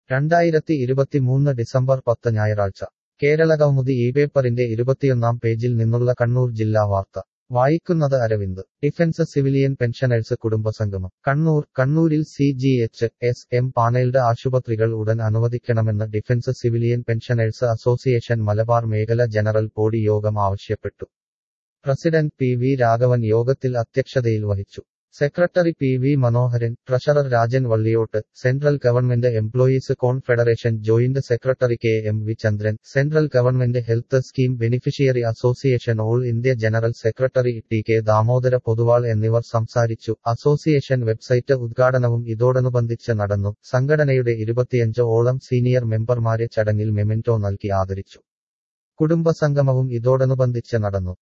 രണ്ടായിരത്തി ഇരുപത്തിമൂന്ന് ഡിസംബർ പത്ത് ഞായറാഴ്ച കേരളകൗമുദി ഈ പേപ്പറിന്റെ ഇരുപത്തിയൊന്നാം പേജിൽ നിന്നുള്ള കണ്ണൂർ ജില്ലാ വാർത്ത വായിക്കുന്നത് അരവിന്ദ് ഡിഫൻസ് സിവിലിയൻ പെൻഷനേഴ്സ് കുടുംബസംഗമം കണ്ണൂർ കണ്ണൂരിൽ C G H S empanelled ആശുപത്രികൾ ഉടൻ അനുവദിക്കണമെന്ന് defence civilian pensioners association Malabar മേഖല ജനറൽ ബോഡി യോഗം ആവശ്യപ്പെട്ടു പ്രസിഡന്റ് പി വി രാഘവൻ യോഗത്തിൽ അധ്യക്ഷതയിൽ വഹിച്ചു secretary P V Manoharan treasurer Rajan Valliyott central government employees confederation joint secretary K M V Chandran central government health scheme beneficiary association all India general secretary T K Damodara Poduval എന്നിവർ സംസാരിച്ചു association website ഉദ്ഘാടനവും ഇതോടനുബന്ധിച്ച് നടന്നു സംഘടനയുടെ ഇരുപത്തിയഞ്ച് ഓളം സീനിയർ മെമ്പർമാരെ ചടങ്ങിൽ മെമെന്റോ നൽകി ആദരിച്ചു കുടുംബസംഗമവും ഇതോടനുബന്ധിച്ച് നടന്നു